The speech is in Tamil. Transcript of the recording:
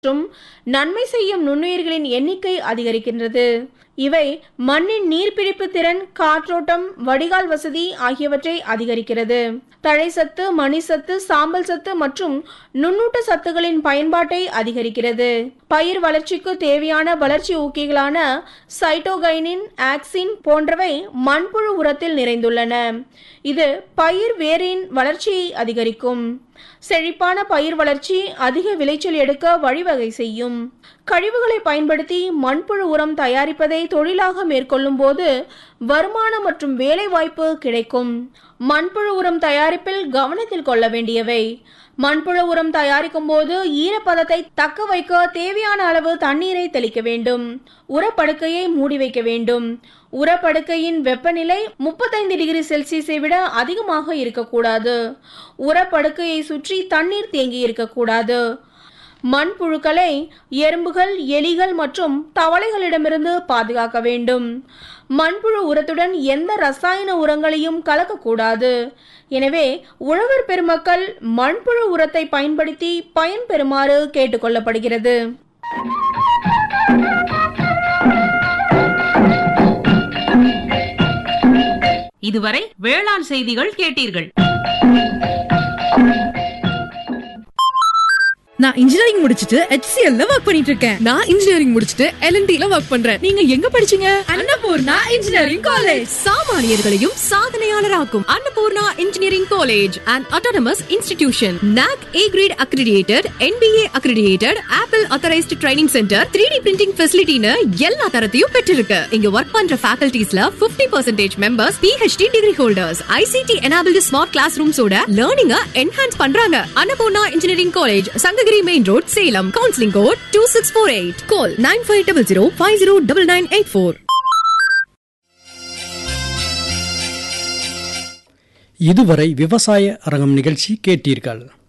மற்றும் நன்மை செய்யும் நுண்ணுயிர்களின் எண்ணிக்கை அதிகரிக்கின்றது இவை மண்ணின் நீர்பிடிப்பு திறன் காற்றோட்டம் வடிகால் வசதி ஆகியவற்றை அதிகரிக்கிறது தழைச்சத்து மணிசத்து சாம்பல் சத்து மற்றும் நுண்ணூட்ட சத்துகளின் பயன்பாட்டை அதிகரிக்கிறது பயிர் வளர்ச்சிக்கு தேவையான வளர்ச்சி ஊக்கிகளான சைட்டோகைனின் ஆக்சின் போன்றவை மண்புழு உரத்தில் நிறைந்துள்ளன இது பயிர் வேரின் வளர்ச்சியை அதிகரிக்கும் செழிப்பான பயிர் வளர்ச்சி அதிக விளைச்சல் எடுக்க வழிவகை செய்யும் கழிவுகளை பயன்படுத்தி மண்புழு உரம் தயாரிப்பதை தொழிலாக மேற்கொள்ளும் போது வருமானம் மற்றும் வேலைவாய்ப்பு கிடைக்கும் மண்புழு உரம் தயாரிப்பில் கவனத்தில் கொள்ள வேண்டியவை மண்புழு உரம் தயாரிக்கும் போது ஈரப்பதத்தை தக்க வைக்க தேவையான அளவு தண்ணீரை தெளிக்க வேண்டும் உரப்படுக்கையை மூடி வைக்க வேண்டும் உரப்படுக்கையின் வெப்பநிலை முப்பத்தைந்து டிகிரி செல்சியஸை விட அதிகமாக இருக்கக்கூடாது உரப்படுக்கையை சுற்றி தண்ணீர் தேங்கி இருக்கக்கூடாது மண்புழுக்களை எறும்புகள் எலிகள் மற்றும் தவளைகளிடமிருந்து பாதுகாக்க வேண்டும் மண்புழு உரத்துடன் எந்த ரசாயன உரங்களையும் கலக்கக்கூடாது எனவே உழவர் பெருமக்கள் மண்புழு உரத்தை பயன்படுத்தி பயன்பெறுமாறு கேட்டுக்கொள்ளப்படுகிறது இதுவரை வேளாண் செய்திகள் கேட்டீர்கள் நான் இன்ஜினியரிங் முடிச்சிட்டு HCL ல ஒர்க் பண்ணிட்டு இருக்கேன் நான் இன்ஜினியரிங் முடிச்சிட்டு எல்என்டி ல ஒர்க் பண்றேன் நீங்க எங்க படிச்சீங்க அன்னபூர்ணா இன்ஜினியரிங் காலேஜ் சாமானியர்களையும் சாதனையாளராக்கும் Annapoorna engineering college and autonomous institution NAC A grade accredited NBA accredited apple authorized training centre 3D printing ஃபெசிலிட்டின்னு எல்லா தரத்தையும் பெற்றிருக்கு இங்க ஒர்க் பண்ற ஃபேக்கல்டிஸ்ல 50% percentage members PhD degree holders ICT enabled smart class ரூம்ஸோட லேர்னிங்க என்ஹான்ஸ் பண்றாங்க Annapoorna engineering college Sankagiri main road Salem counselling code two six four eight call nine five double zero five zero double nine eight four இதுவரை விவசாய அரங்கம் நிகழ்ச்சி கேட்டீர்கள்